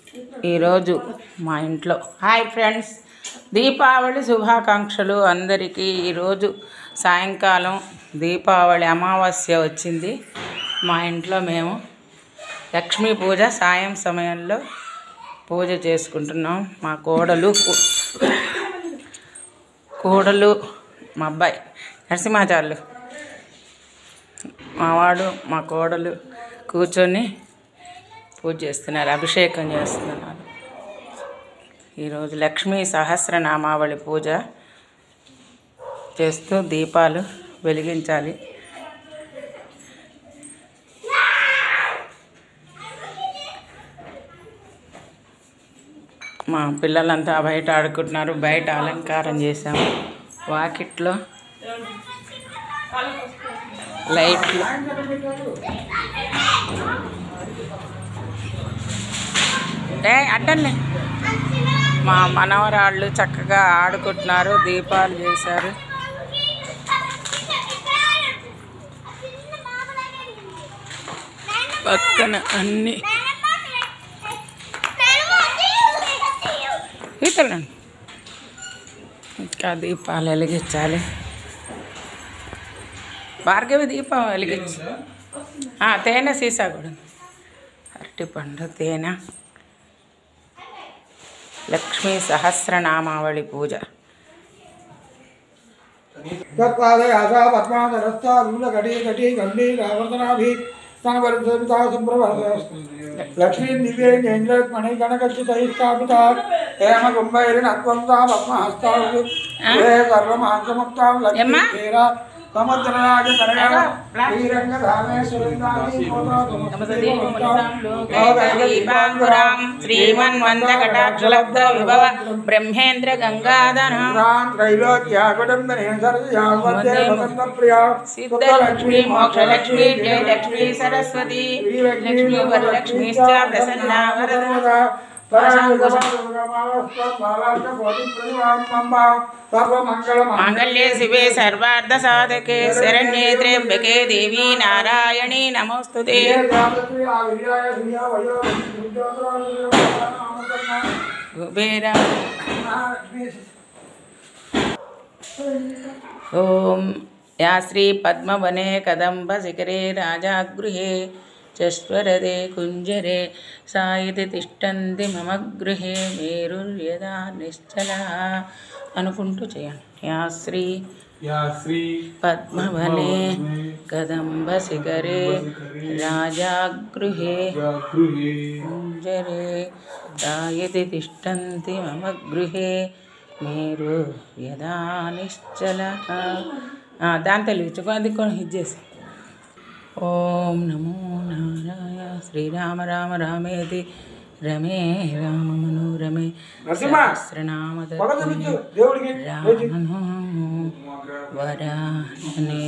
ఈరోజు మా ఇంట్లో హాయ్ ఫ్రెండ్స్ దీపావళి శుభాకాంక్షలు అందరికీ ఈరోజు సాయంకాలం దీపావళి అమావాస్య వచ్చింది మా ఇంట్లో మేము లక్ష్మీ పూజ సాయం సమయంలో పూజ చేసుకుంటున్నాం మా కోడలు కూ- కోడలు మా అబ్బాయి నరసింహాచార్యులు మా వాడు మా కోడలు కూర్చొని పూజ చేస్తున్నారు అభిషేకం చేస్తున్నారు ఈరోజు లక్ష్మీ సహస్రనామావళి పూజ చేస్తూ దీపాలు వెలిగించాలి మా పిల్లలంతా బయట ఆడుకుంటున్నారు బయట అలంకారం చేసాము వాకిట్లో లైట్లు ఏ అడ్డంలే మా మనవరాళ్ళు చక్కగా ఆడుకుంటున్నారు దీపాలు చేశారు పక్కన అన్ని ఈతలండి ఇంకా దీపాలు వెలిగించాలి భార్గవి దీపం వెలిగించు ఆ, తేనె సీసా కూడా ఉంది. అరటిపండు తేనె లక్ష్మీ సహస్రనామావళి పూజ తత్పాదయాసా పద్మాధరస్థా మూలఘటీ ఘటీ గంభీ రావర్తనాభి స్తనపరిసవితా సుప్రభాత లక్ష్మీ దివ్యే కేంద్రమణి గణకచ్చితై స్థాపిత హేమ కుంభైరినత్వం తా పద్మహస్తావు హే సర్వమాంసముక్తాం లక్ష్మీ ఏమ్మా? క్షీర సముద్రరాజ తనయ శ్రీరంగ దీపాంకురాం శ్రీమన్వంతకటాక్షలబ్ధ విభవ బ్రహ్మేంద్ర గంగాధరం సిద్ధలక్ష్మీ మోక్షలక్ష్మీ జయలక్ష్మీ సరస్వతి లక్ష్మీ వరలక్ష్మీ ప్రసన్నా వరద మాంగళ్యే శివే సర్వార్థ సాధకే శరణ్యే త్ర్యంబకే దేవీ నారాయణీ నమోస్తుతే కుబేర ఓం యా శ్రీ పద్మవనే కదంబ శిఖరే రాజాగృహే చస్వరదే కుంజరే సాయితి తిష్టంతి మమ గృహే మేరుర్యదా నిశ్చల అనుకుంటూ చేయండి యా శ్రీ యా శ్రీ పద్మవనే కదంబ శిఖరే రాజాగృహే గృహే కుంజరే దాయతి తిష్టంతి మమ గృహే మీరు యదా నిశ్చల దాంతో లిచుకోది కొన్ని ఇచ్చేసి ఓం నమో నారాయ శ్రీరామ రామ రామేతి రమే రామ మనోరమే నరసింహ! సహస్రనామ పగ చూపించు దేవుడికి రామనామో వరాననే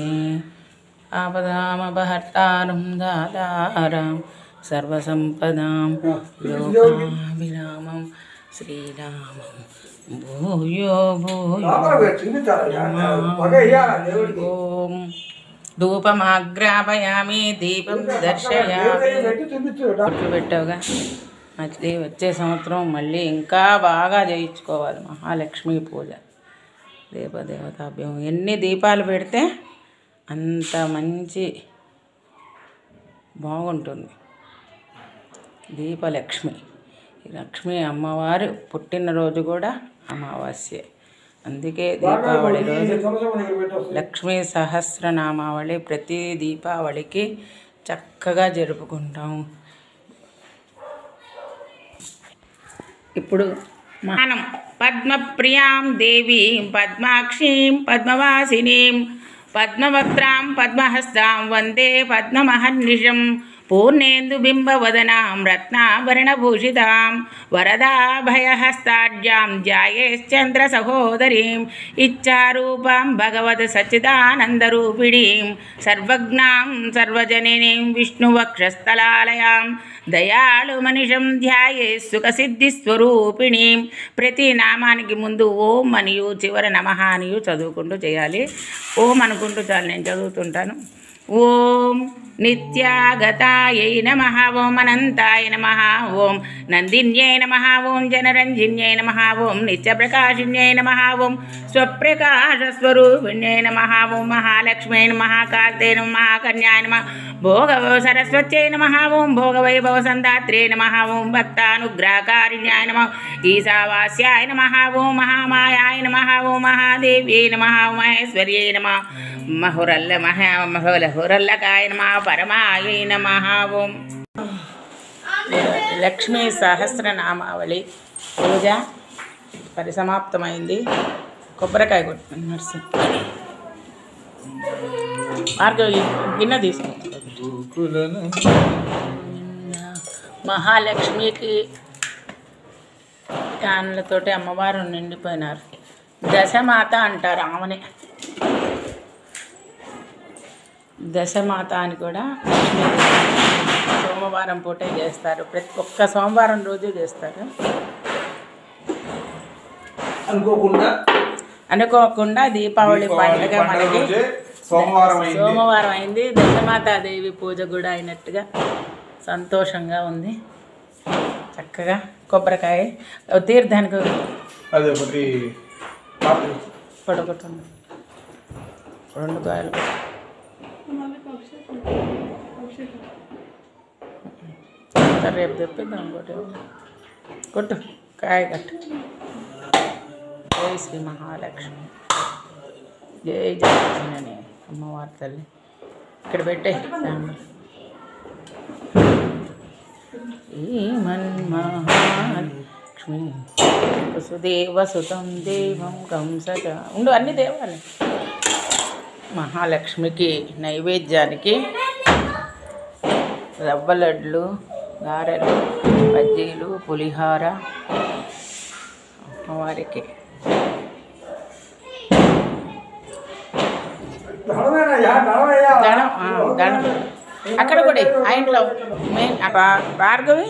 ఆపదామపహర్తారం దాతారం సర్వసంపదాం లోకాభిరామం శ్రీరామం భూయో భూయో లోపల పోయి చూపించాలి పగ ఇయ్యాల దేవుడికి ఓం ధూపమాగ్రాపయామి దీపం దర్శయామి దేవుడికి పెట్టి చూపించు బొట్లు పెట్టావుగా మళ్ళీ వచ్చే సంవత్సరం మళ్ళీ ఇంకా బాగా చేయించుకోవాలి మహాలక్ష్మి పూజ దీపదేవతాభ్యం ఎన్ని దీపాలు పెడితే అంత మంచి బాగుంటుంది దీపలక్ష్మి ఈ లక్ష్మి అమ్మవారు పుట్టినరోజు కూడా అమావాస్య అందుకే దీపావళి రోజు లక్ష్మీ సహస్రనామావళి ప్రతి దీపావళికి చక్కగా జరుపుకుంటాం ఇప్పుడు మనం పద్మప్రియాం దేవీం పద్మాక్షీం పద్మవాసినీం పద్మవక్త్రాం పద్మహస్తాం వందే పద్మమహర్నిశం పూర్ణేందుబింబవదనాం రత్నాభరణభూషితాం వరదాభయహస్తాఢ్యాం ధ్యాయేశ్చంద్రసహోదరీం ఇచ్చారూపాం భగవత్ సచ్చిదానందరూపిణీం సర్వజ్ఞాం సర్వజననీం విష్ణువక్షస్థలాలయాం దయాళుమనిషం ధ్యాయే సుఖసిద్ధిస్వరూపిణీం ప్రతి నామానికి ముందు ఓం అనియు చివర నమః అనియు చదువుకుంటూ చేయాలి ఓం అనుకుంటూ చాలు నేను చదువుతుంటాను ఓం నిత్యాగతాయై నమ ఓం అనంతాయ నమ ఓం నందిన్యై నమ ఓం జనరంజిన్యై నమ ఓం నిత్యప్రకాశిన్యై నమ ఓం స్వప్రకాశస్వరూపిణ్యై నమ ఓం మహాలక్ష్మై నమ కాళతే నమ మహాకన్యాయ నమ భోగవ సరస్వత్యై నమ ఓం భోగవైభవ సందాత్రే నమ ఓం భక్తానుగ్రహకారిణ్యాయ నమ ఈశావాస్యాయ నమ ఓం మహామాయాయ నమ ఓం మహాదేవ్యై నమ మహేశ్వర్యై నమ మహురల్ల మహా మహుల హురల్లకాయ నమ పరమాయ నమ ఓం లక్ష్మీ సహస్రనామావళి పూజ పరిసమాప్తమైంది కొబ్బరికాయ కొట్టు నర్సి మార్గవి గిన్నె తీసుకో మహాలక్ష్మికి దానిలతోటి అమ్మవారు నిండిపోయినారు దశమాత అంటారు ఆమెనే దశమాత అని కూడా లక్ష్మీదేవి సోమవారం పూటే చేస్తారు ప్రతి ఒక్క సోమవారం రోజు చేస్తారు అనుకోకుండా అనుకోకుండా దీపావళి పండుగ దీపావళి పండుగ మనకి రోజే సోమవారం అయింది సోమవారం అయింది దశమాతాదేవి పూజ కూడా అయినట్టుగా సంతోషంగా ఉంది చక్కగా కొబ్బరికాయ తీర్థానికి అది ఒకటి పాపం. పొడగొట్టండి రెండు కాయలు సరే, రేపు తెప్పిద్దాం ఇంకోటి కొట్టు కాయ కట్టు జై శ్రీ మహాలక్ష్మి జై జయలక్ష్మి అమ్మవారి తల్లి ఇక్కడ పెట్టే సాంబార్ శ్రీమన్మహాలక్ష్మి వసుదేవసుతం దేవం కంసజ ఉండు అన్ని దేవాలి మహాలక్ష్మికి నైవేద్యానికి రవ్వ లడ్లు గారెలు బజ్జీలు పులిహార అమ్మవారికి దళమేనయ్యా దళమయ్యా దడం ఆ, దడం అక్కడ కూడా ఆ ఇంట్లో మెయిన్ ఆ భా- భార్గవి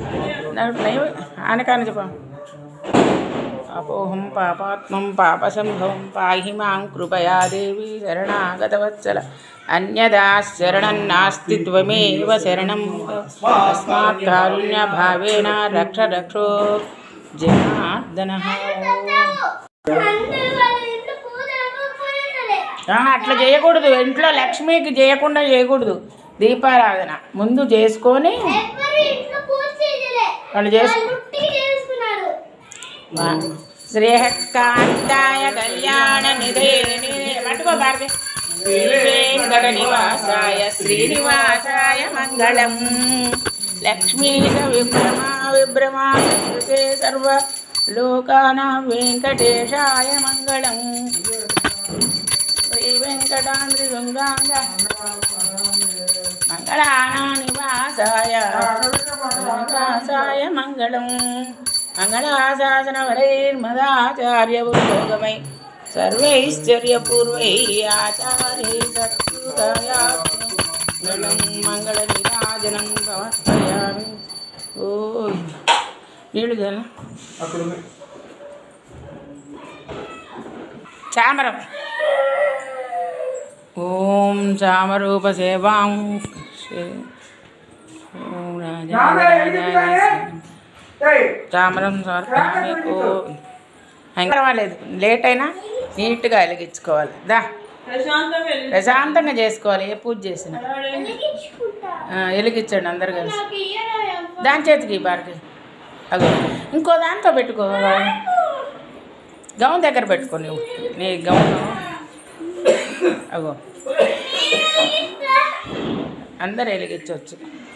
ఆనకాని చెప్ప అపోహం పాపాత్మం పాపసంభవం పాహి మాం కృపయా దేవి శరణాగతవత్సల అన్యదా శరణం నాస్తి త్వమేవ శరణం తస్మాత్ కారుణ్య భావేన రక్ష రక్షో జనార్దన అట్లా చేయకూడదు ఇంట్లో లక్ష్మికి చేయకుండా చేయకూడదు దీపారాధన ముందు చేసుకొని వాళ్ళు చేసుకు శ్రీహకాంతాయ కళ్యాణ నిధే పట్టుకో భారతి శ్రీ వెంకట నివాసాయ శ్రీనివాసాయ మంగళం లక్ష్మీక విభ్రమా విభ్రమా కృతే సర్వ లోకానాం వెంకటేశాయ మంగళం శ్రీ వెంకటాంద్రి గంగాంగ మంగళానా నివాసాయ నివాసాయ మంగళం మంగళాశాసన వరైర్మదాచార్య పురోగమై సర్వైశ్చర్యపూర్వై ఆచార్యై సత్కృతయాత్మలం మంగళ నిరాజనం సమర్పయామి ఓ నీళ్ళు జల అక్కడ ఉంది చామరం ఓం చామరూప సేవాం శ్రీ- ఓం రాజాయ ఏయ్ చామరం సమర్పయామి ఓ ఇంకా పర్వాలేదు లేట్ అయినా నీట్గా వెలిగించుకోవాలి దా ప్రశాంతంగా చేసుకోవాలి ఏ పూజ చేసినా ఆ, వెలిగించండి అందరు కలిసి దాని చేతికి బార్కి అగో ఇంకో దాంతో పెట్టుకో గౌన్ దగ్గర పెట్టుకో నువ్వు నీ గౌన్ అగో అందరు వెలిగించవచ్చు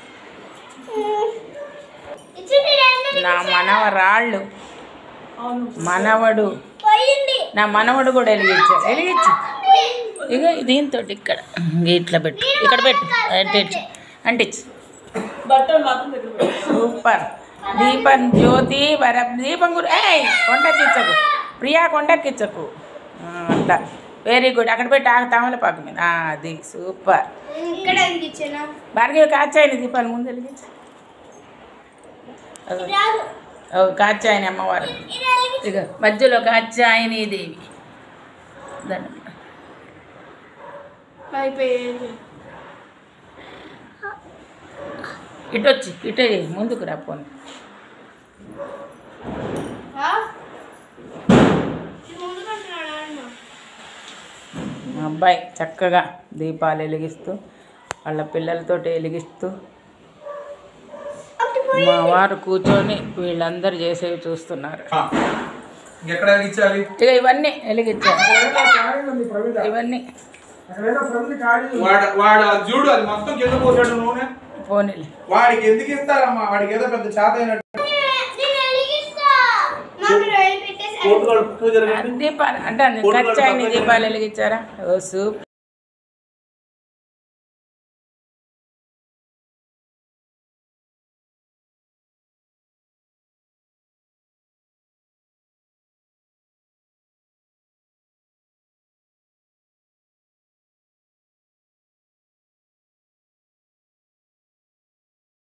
నా మనవరాళ్ళు మనవడు నా మనవడు కూడా వెలిగించాడు వెలిగించు ఇక దీంతో ఇక్కడ ఇంక ఇట్లా పెట్టు ఇక్కడ పెట్టు అంటించు అంటించు సూపర్ దీపం జ్యోతి వర దీపం గురి ఏయ్ కొండెక్కించకు ప్రియా కొండెక్కించకు ఆ, అట్లా వెరీ గుడ్ అక్కడ పెట్టి ఆగు తమలపాకు మీద ఆ, అది సూపర్ ఇక్కడ అనిపించాను భార్గవి కాచాయని దీపాలు ముందు వెలిగించు అగో, రాదు అగో, కాచాయని అమ్మవారు ఇక మధ్యలో కాచాయని దేవి దండం అయిపోయింది ఇటు వచ్చి ఇటే చేయి, ముందుకు రా పోనీ మా అబ్బాయి చక్కగా దీపాలు వెలిగిస్తూ వాళ్ళ పిల్లలతోటి వెలిగిస్తూ మా వారు కూర్చొని వీళ్ళందరూ చేసేవి చూస్తున్నారు ఆ. ఎక్కడ ఇచ్చాలి ఇక ఇవన్నీ వెలిగించారు అక్కడేదో ఖాళీ ఉంది ప్రమిద ఇవన్నీ అక్కడేదో ప్రమిద ఖాళీ ఉంది వాడు వాడు అది చూడు అది మొత్తం కింద పోసాడు నూనె పోనీలు వాడికి ఎందుకు ఇస్తారమ్మా వాడికి ఏదో పెద్ద చేత అయినట్టు కోట్లు కలుపుతూ జరగండి దీపాలు అంటే అందుకు ఖర్చు అయిన దీపాలు వెలిగించారా ఓ సూప్